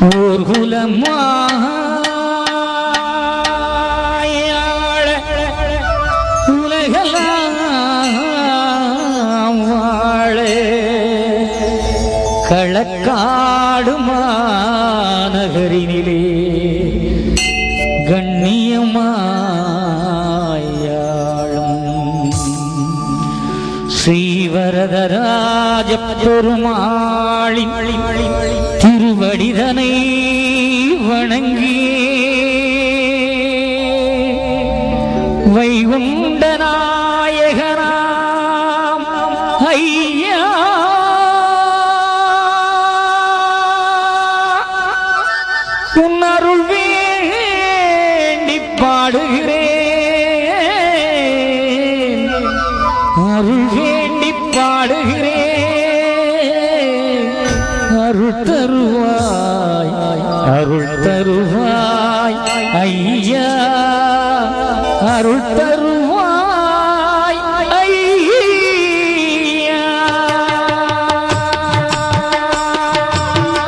ஊர்குலமாயாள உலகெல்லாம் வாழ களக்காடு மாநகரினிலே கண்ணியமாயாளும் ஸ்ரீவரதராஜ பெருமாளின் திருவடிதனை வணங்கி வைகுண்ட நாயகனாம் ஐயா உன்னருள் வேண்டி பாடுகிறேன் அருள் வேண்டி பாடுகிறேன் அருள் தருவாய் அருள் தருவாய் ஐயா அருள் தருவாய் ஐயா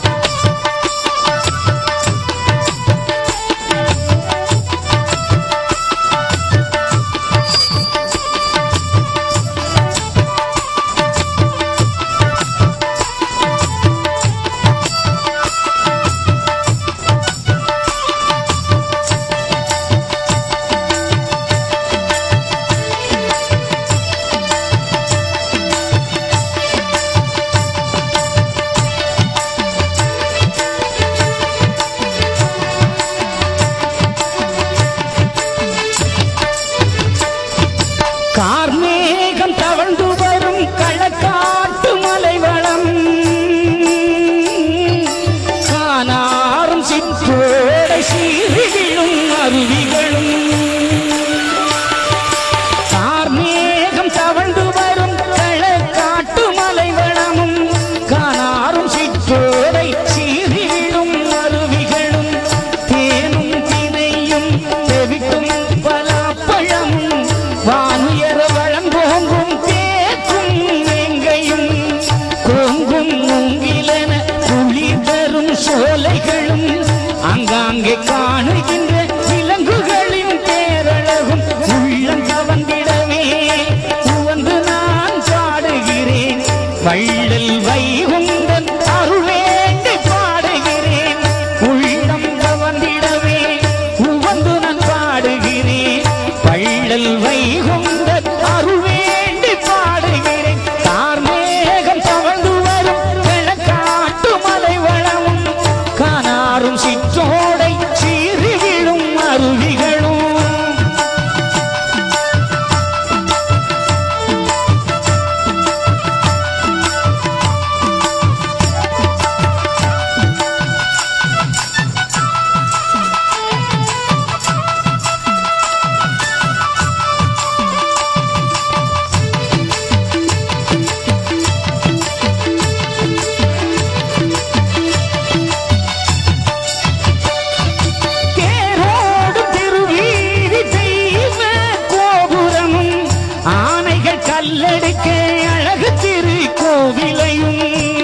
கார்மேகம் தவழ்ந்து வரும் களக்காட்டு மலைவளம் காணாரும் சிற்றோட சீரிகளும் அருவிகளும் கார்மேகம் தவழ்ந்து வரும் களக்காட்டு மலைவளமும் காணாரும் சிற்றோடை சீரிடும் அருவிகளும் தேனும் தினையும் செவிக்கும் பலாப்பழமும் வானுயர வளங்கோங்கும் தேக்கும் வேங்கையும் கோங்கும் மூங்கிலென குளிர் தரும் சோலைகளும் அங்காங்கே காணுகின்ற விலங்குகளின் பேரழகும் உள்ளம் கவர்ந்திடவே உவந்து நான் பாடுகிறேன் வள்ளல் வைகுந்தன் அருள் வேண்டி பாடுகிறேன் உள்ளம் கவர்ந்திடவே உவந்து நான் பாடுகிறேன் வள்ளல் வைகுந்தன் அருள் வேண்டி பாடுகிறேன் தார்மேகம் தவழ்ந்து வரும் கிழக்காட்டு மலை வளமும் காணாரும் சிற்றோடை சீறி விழும் அருவிகளும் தேரோடும் திருவீதி தெய்வ கோபுரமும் ஆனைகள் கல்லெடுக்க அழகு திரு கோவிலையும்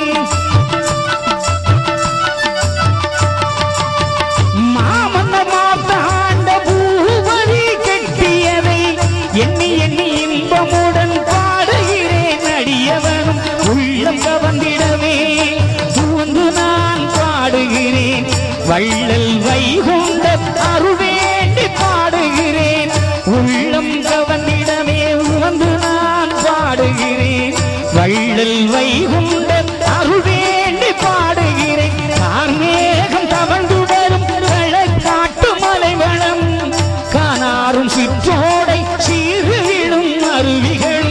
மாமன்ன மாத்தாண்ட பூவரி கட்டியதை எண்ணி எண்ணி இன்பமுடன் பாடுகிறேன் அடியவனும் உள்ளம் கவர்ந்திடவே சூழ்ந்து நான் பாடுகிறேன் வள்ளல் வைகுண்ட அருள் வேண்டி பாடுகிறேன் உள்ளம் கவர்ந்திடவே உணர்ந்து நான் பாடுகிறேன் வள்ளல் வைகுண்ட அருள் வேண்டி பாடுகிறேன் கார்மேகம் தவழ்ந்துடரும் காட்டு மலை வளம் காணாரும் சிற்றோடை சீறு விடும் அருவிகளும்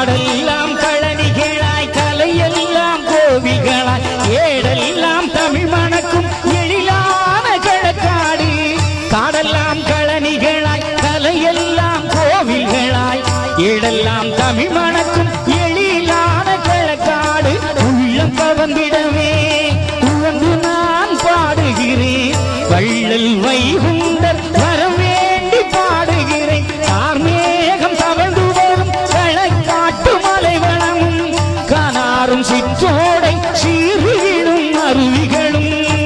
காடெல்லாம் கழனிகளாய் கலையெல்லாம் கோவில்களாய் ஏடெல்லாம் தமிழ் மணக்கும் எழிலான கிழக்காடு காடெல்லாம் கழனிகளாய் கலையெல்லாம் கோவில்களாய் ஏடெல்லாம் தமிழ் மணக்கும் எழிலான கிழக்காடு உள்ளம் கவர்ந்திடவே உவந்து நான் பாடுகிறேன் வள்ளல் வைகுண்டர் வர வேண்டி பாடுகிறேன் கார்மேகம் தவழ்ந்து வரும் களக்காட்டு மலை வளமும் கானாரும் சிற்றோடை சீர்விடும் அருவிகளும்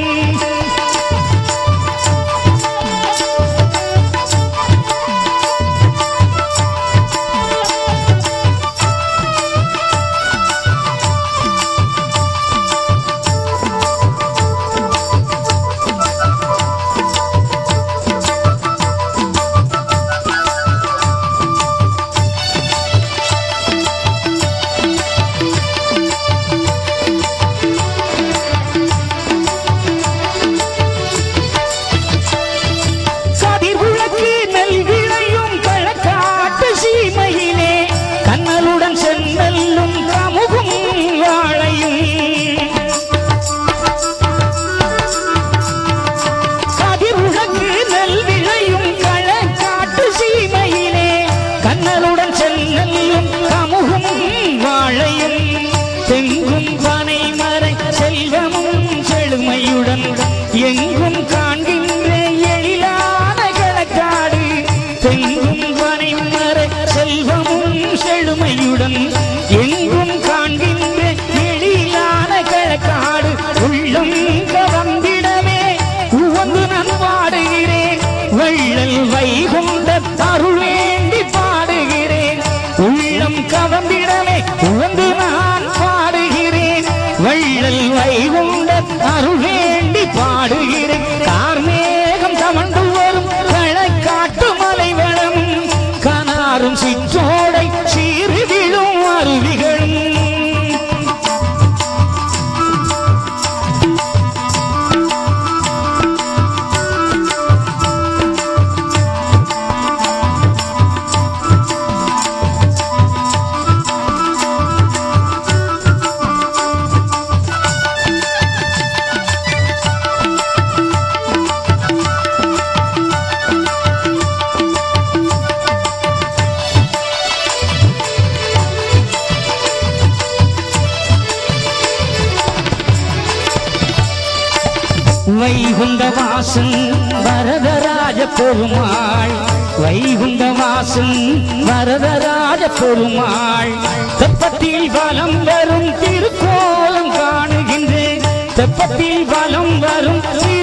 கதிர் விளக்கு நெல் விளையும் களக்காட்டு சீமையிலே கண்ணலுடன் சென்னல்லும் கமுகும் வாழையும் கதிர் விளக்கு நெல் விளையும் களக்காட்டு சீமையிலே கண்ணலுடன் சென்னல்லும் கமுகும் வாழையும் தெங்கும் பனை மறை செல்வமும் செழுமையுடன் எங்கும் காண்கின்ற எழிலான களக்காடு தெங்கும் பனை மறை செல்வமும் செழுமையுடன் எங்கும் காண்கின்ற எழிலான களக்காடு உள்ளம் கவர்ந்திடவே உவந்து நான் பாடுகிறேன் வள்ளல் வைகுண்ட அருள் வேண்டி பாடுகிறேன் உள்ளம் கவர்ந்திடவே உவந்து நான் பாடுகிறேன் வள்ளல் வைகுண்ட அருள் வேண்டி பாடுகிறேன் கார்மேகம் தவழ்ந்து வரும் களக்காட்டு மலை வளமும் கனாரும் சிற்றோடை சீறி விழும் அருவிகளும் வைகுண்ட வாசன் வரதராஜ பெருமாள் வைகுண்ட வாசன் வரதராஜ பெருமாள் தெப்பத்தில் வலம் வரும் திருக்கோலம் காணுகின்றேன் தெப்பத்தில் வலம் வரும் திரு